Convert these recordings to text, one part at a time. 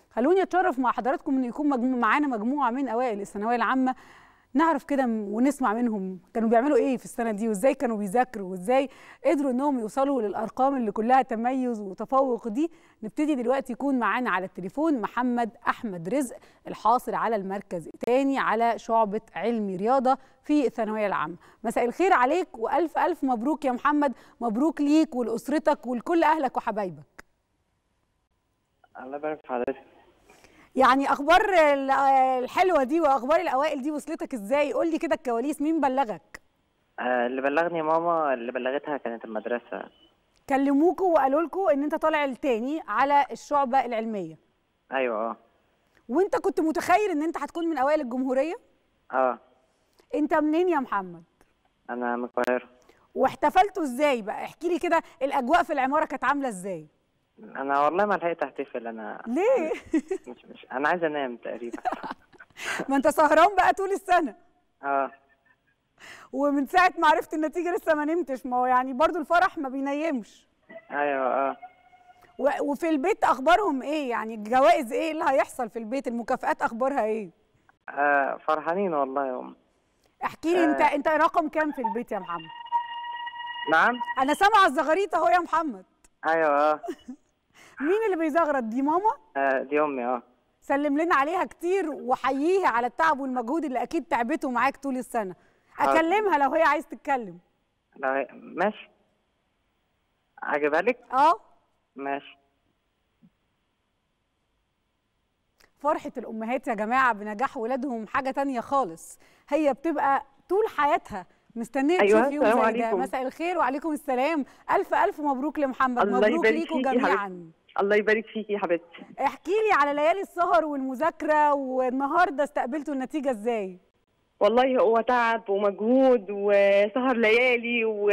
خلوني اتشرف مع حضراتكم ان يكون مجموع معانا مجموعه من اوائل الثانويه العامه نعرف كده ونسمع منهم كانوا بيعملوا ايه في السنه دي وازاي كانوا بيذاكروا وازاي قدروا انهم يوصلوا للارقام اللي كلها تميز وتفوق دي نبتدي دلوقتي يكون معانا على التليفون محمد احمد رزق الحاصل على المركز الثاني على شعبه علمي رياضه في الثانويه العامه مساء الخير عليك والف الف مبروك يا محمد مبروك ليك ولاسرتك ولكل اهلك وحبايبك الله يبارك في حضرتك يعني اخبار ال- الحلوه دي واخبار الاوائل دي وصلتك ازاي قول لي كده الكواليس مين بلغك آه اللي بلغني ماما اللي بلغتها كانت المدرسة كلموكوا وقالوا لكم ان انت طالع التاني على الشعبه العلميه أيوة اه وانت كنت متخيل ان انت هتكون من اوائل الجمهوريه اه انت منين يا محمد أنا من القاهرة واحتفلتوا ازاي بقى احكي لي كده الاجواء في العماره كانت عامله ازاي أنا والله ما لحقت أحتفل أنا ليه مش مش أنا عايز أنام تقريبا ما انت سهران بقى طول السنه اه ومن ساعه ما عرفت النتيجه لسه ما نمتش ما هو يعني برضو الفرح ما بينيمش أيوة اه و- وفي البيت اخبارهم ايه يعني الجوائز ايه اللي هيحصل في البيت المكافآت اخبارها ايه آه، فرحانين والله يا أم احكي لي انت آه. انت رقم كام في البيت يا محمد نعم انا سامعه الزغاريط اهو يا محمد أيوة اه مين اللي بيزغرط دي ماما آه، دي أمي اه سلم لنا عليها كتير وحييها على التعب والمجهود اللي اكيد تعبته معاك طول السنه حاضر. اكلمها لو هي عايز تتكلم لو هي- ماشي عجبها لك اه ماشي فرحه الامهات يا جماعه بنجاح ولادهم حاجه تانية خالص هي بتبقى طول حياتها مستنيه أيوة، تشوف يوم السلام زي ده عليكم. مساء الخير وعليكم السلام الف الف مبروك لمحمد الله مبروك يبارك ليكم فيكي يا جميعا الله يبارك فيكي يا حبيبتي احكي لي على ليالي السهر والمذاكره والنهارده استقبلتوا النتيجه ازاي والله هو تعب ومجهود وسهر ليالي و...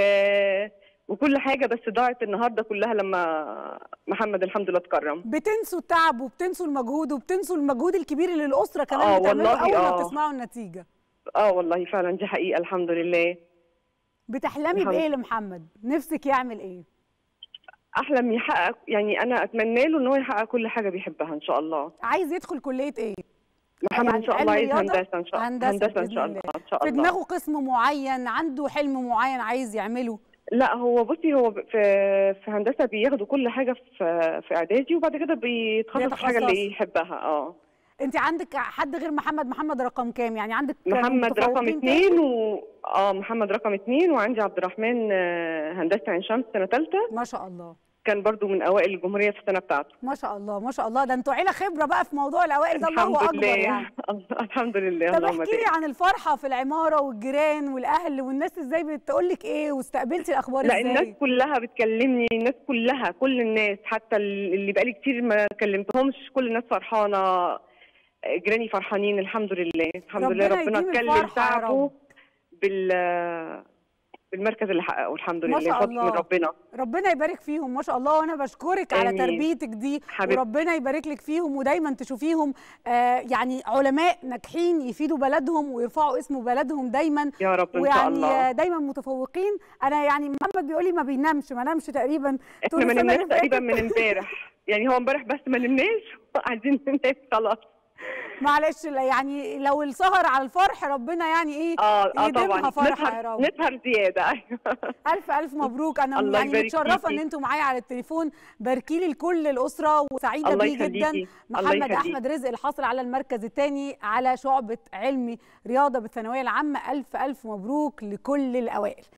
وكل حاجه بس ضاعت النهارده كلها لما محمد الحمد لله اتكرم بتنسوا التعب وبتنسوا المجهود وبتنسوا المجهود الكبير اللي الاسره كمان آه، بتعمله والله اول ما آه. بتسمعوا النتيجه اه والله فعلا دي حقيقه الحمد لله بتحلمي الحمد. بايه لمحمد نفسك يعمل ايه احلم يحقق يعني انا اتمنى له ان هو يحقق كل حاجه بيحبها ان شاء الله عايز يدخل كليه ايه محمد يعني ان شاء الله علم عايز رياضة؟ هندسه ان شاء الله هندسة هندسه ان بإذن شاء الله. الله ان شاء في الله دماغه قسم معين عنده حلم معين عايز يعمله لا هو بصي هو في في هندسه بياخدوا كل حاجه في في اعدادي وبعد كده بيتخصص في الحاجه بيتخصص. اللي يحبها اه انت عندك حد غير محمد محمد رقم كام يعني عندك محمد رقم متفوقين اثنين تاني؟ و اه محمد رقم اثنين وعندي عبد الرحمن آه، هندسه عين شمس سنه ثالثه ما شاء الله كان برضو من اوائل الجمهوريه في السنه بتاعته ما شاء الله ما شاء الله ده انتوا عيله خبره بقى في موضوع الاوائل ده الله الحمد اكبر لله يعني الحمد لله طب اللهم احكي لي بارك عن الفرحه في العماره والجيران والاهل والناس ازاي بتقول لك ايه واستقبلتي الاخبار لا الناس ازاي كلها بتكلمني الناس كلها كل الناس حتى اللي بقالي كتير ما كلمتهمش كل الناس فرحانه جيراني فرحانين الحمد لله الحمد لله ربنا ربنا يديم اتكلم الفرحة يا تعبه رب. بال بالمركز اللي حققه الحمد ما لله شاء فضل من الله. ربنا ربنا يبارك فيهم ما شاء الله وانا بشكرك على آمين. تربيتك دي حبيبتي. وربنا يبارك لك فيهم ودايما تشوفيهم آه يعني علماء ناجحين يفيدوا بلدهم ويرفعوا اسم بلدهم دايما يا رب ان شاء ويعني الله آه، دايما متفوقين انا يعني محمد بيقول لي ما بينامش ما نامش تقريبا طول احنا ما السنة نمناش اللي تقريبا فاتت. من امبارح يعني هو امبارح بس ما نمناش عايزين ننام خلاص معلش لا يعني لو السهر على الفرح ربنا يعني ايه اه اه يديمها طبعا فرحه يا نسهر رب نسهر زياده ايوه الف الف مبروك انا الله يعني يبارك متشرفه ان فيكي. انتوا معايا على التليفون باركي لي لكل الاسره وسعيده الله بيه جدا يخليكي. الله محمد يخليكي. احمد رزق الحاصل على المركز الثاني على شعبه علمي رياضه بالثانويه العامه الف الف مبروك لكل الاوائل